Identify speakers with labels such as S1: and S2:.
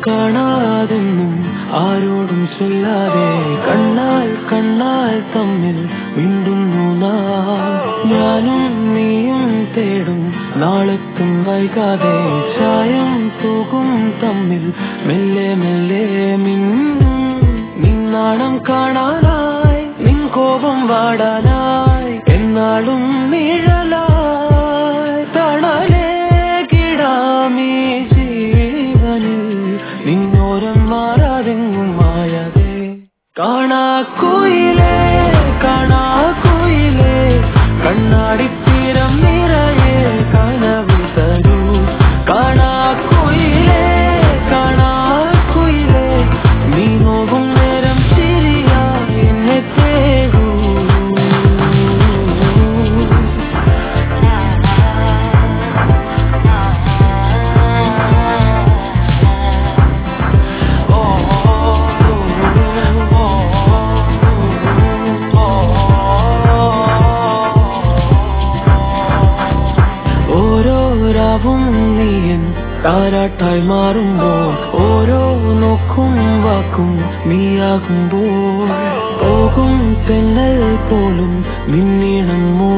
S1: കാണാതൊന്നും ആരോടും ചൊല്ലാതെ കണ്ണാൽ കണ്ണാൽ തമ്മിൽ മിണ്ടുന്നു നാം ഞാനും നീയും തേടും നാളെത്തും വൈകാതെ ചായം തൂകും തമ്മിൽ മെല്ലെ മെല്ലെ മിന്നും നിന്നാണം കാണാനായി നിൻ കോപം വാടാനായി എന്നാളും നിഴലായി തണലേ കിടാമീ ജീവനിൽ നിന്നോരം മാറാതെങ്ങും മായാതെ കാണാ കുയിലേ കാണാ കുയിലേ കണ്ണാടിത്തീരം നിറയെ കനവ് തരൂ കാണാ കുയിലേ കാണാ കുയിലേ നീ നോകും നേരം ശരിയായി എന്നെ തേടൂ ഓരോ രാവും നീയൻ താരാട്ടായി മാറുമ്പോൾ ഓരോ നോക്കും വാക്കും നീയാകുമ്പോൾ പോകും തെന്നൽ പോലും നിന്നീണം